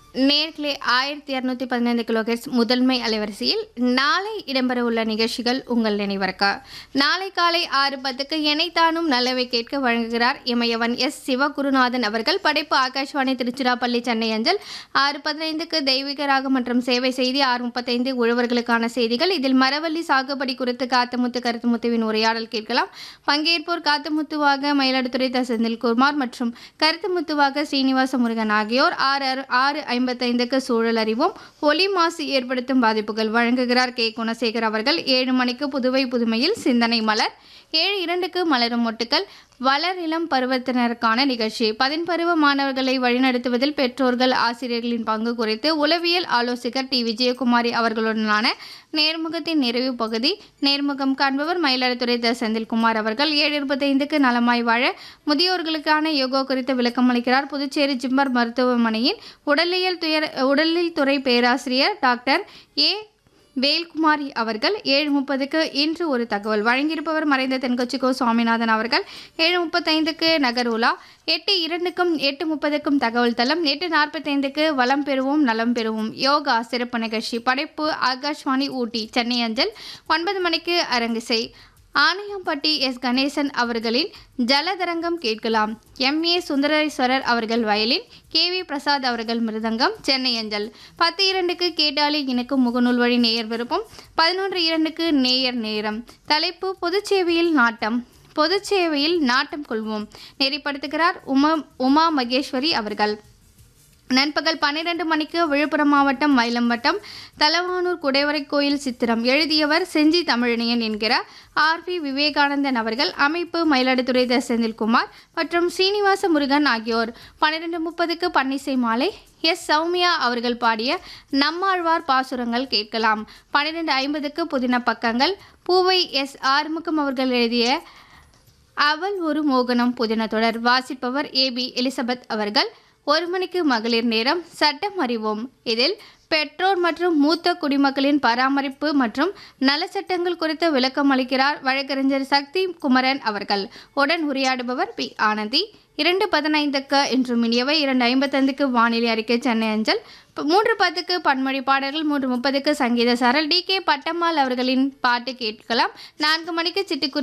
நேர்களே ஆயிரத்தி இரநூத்தி பதினைந்து கிலோஹெர்ட்ஸ் முதன்மை அலைவரிசையில் நாளை இடம்பெறவுள்ள நிகழ்ச்சிகள் உங்கள் நினைவிருக்க நாளை காலை ஆறு பத்துக்கு எனைத்தானும் நல்லவை கேட்க வழங்குகிறார் இமயவன் எஸ் சிவகுருநாதன் அவர்கள் படைப்பு ஆகாஷ்வாணி திருச்சிராப்பள்ளி சென்னை அஞ்சல் ஆறு பதினைந்துக்கு தெய்வீக ராகம் மற்றும் சேவை செய்தி ஆறு முப்பத்தைந்து உழவர்களுக்கான செய்திகள் இதில் மரவள்ளி சாகுபடி குறித்து காத்தமுத்து கருத்துமுத்துவின் உரையாடல் கேட்கலாம் பங்கேற்போர் காத்தமுத்துவாக மயிலாடுதுறை த செந்தில்குமார் மற்றும் கருத்துமுத்துவாக ஸ்ரீனிவாச முருகன் ஆகியோர் ஆறு ஆறு- ஆறு ஐம்பத்தைந்துக்கு சூழல் அறிவோம் ஒலி மாசு ஏற்படுத்தும் பாதிப்புகள் வழங்குகிறார் கே குணசேகர் அவர்கள் ஏழு மணிக்கு புதுவை புதுமையில் சிந்தனை மலர் ஏழு இரண்டுக்கு மலரும் மொட்டுக்கள் வளர் இளம் பருவத்தினருக்கான நிகழ்ச்சி பதின்பருவ மாணவர்களை வழிநடத்துவதில் பெற்றோர்கள் ஆசிரியர்களின் பங்கு குறித்து உளவியல் ஆலோசகர் டி விஜயகுமாரி அவர்களுடனான நேர்முகத்தின் நிறைவு பகுதி நேர்முகம் காண்பவர் மயிலாடுதுறை த செந்தில்குமார் அவர்கள் ஏழு இருபத்தைந்துக்கு நலமாய் வாழ முதியோர்களுக்கான யோகா குறித்து விளக்கம் அளிக்கிறார் புதுச்சேரி ஜிம்மர் மருத்துவமனையின் உடலியல் துயர் உடலியல் துறை பேராசிரியர் டாக்டர் ஏ வேல்குமாரி அவர்கள் ஏழு முப்பதுக்கு இன்று ஒரு தகவல் வழங்கியிருப்பவர் மறைந்த தென்கொச்சி கோ சுவாமிநாதன் அவர்கள் ஏழு முப்பத்தைந்துக்கு நகருலா எட்டு இரண்டுக்கும் எட்டு முப்பதுக்கும் தகவல் தளம் எட்டு நாற்பத்தைந்துக்கு வளம் பெறுவோம் நலம் பெறுவோம் யோகா சிறப்பு நிகழ்ச்சி படைப்பு ஆகாஷ்வாணி ஊட்டி சென்னை அஞ்சல் ஒன்பது மணிக்கு அரங்கிசை ஆணையம்பட்டி எஸ் கணேசன் அவர்களின் ஜலதரங்கம் கேட்கலாம் எம் ஏ சுந்தரேஸ்வரர் அவர்கள் வயலின் கே வி பிரசாத் அவர்கள் மிருதங்கம் சென்னை அஞ்சல் பத்து இரண்டுக்கு கேட்டாலே இணைக்கும் முகநூல் வழி நேயர் விருப்பம் பதினொன்று இரண்டுக்கு நேயர் நேரம் தலைப்பு பொதுச்சேவையில் நாட்டம் பொதுச்சேவையில் நாட்டம் கொள்வோம் நெறிப்படுத்துகிறார் உமா உமா மகேஸ்வரி அவர்கள் நண்பகல் பன்னிரண்டு மணிக்கு விழுப்புரம் மாவட்டம் மயிலம் வட்டம் தலவானூர் குடைவரை கோயில் சித்திரம் எழுதியவர் செஞ்சி தமிழனியன் என்கிற ஆர் வி விவேகானந்தன் அவர்கள் அமைப்பு மயிலாடுதுறை த செந்தில்குமார் மற்றும் ஸ்ரீனிவாச முருகன் ஆகியோர் பன்னிரெண்டு முப்பதுக்கு பன்னிசை மாலை எஸ் சௌமியா அவர்கள் பாடிய நம்மாழ்வார் பாசுரங்கள் கேட்கலாம் பன்னிரெண்டு ஐம்பதுக்கு புதின பக்கங்கள் பூவை எஸ் ஆறுமுகம் அவர்கள் எழுதிய அவள் ஒரு மோகனம் புதின தொடர் வாசிப்பவர் ஏபி எலிசபெத் அவர்கள் ஒரு மணிக்கு மகளிர் நேரம் சட்டம் அறிவோம் இதில் பெற்றோர் மற்றும் மூத்த குடிமக்களின் பராமரிப்பு மற்றும் நலச்சட்டங்கள் குறித்து விளக்கம் அளிக்கிறார் வழக்கறிஞர் சக்தி குமரன் அவர்கள் உடன் உரையாடுபவர் பி ஆனந்தி இரண்டு பதினைந்துக்கு இன்று மினியவை இரண்டு ஐம்பத்தைந்துக்கு வானிலை அறிக்கை சென்னை அஞ்சல் ப- மூன்று பத்துக்கு பன்மொழி பாடல்கள் மூன்று முப்பதுக்கு சங்கீத சாரல் டி கே பட்டம்மாள் அவர்களின் பாட்டு கேட்கலாம் நான்கு மணிக்கு சிட்டுக்குரு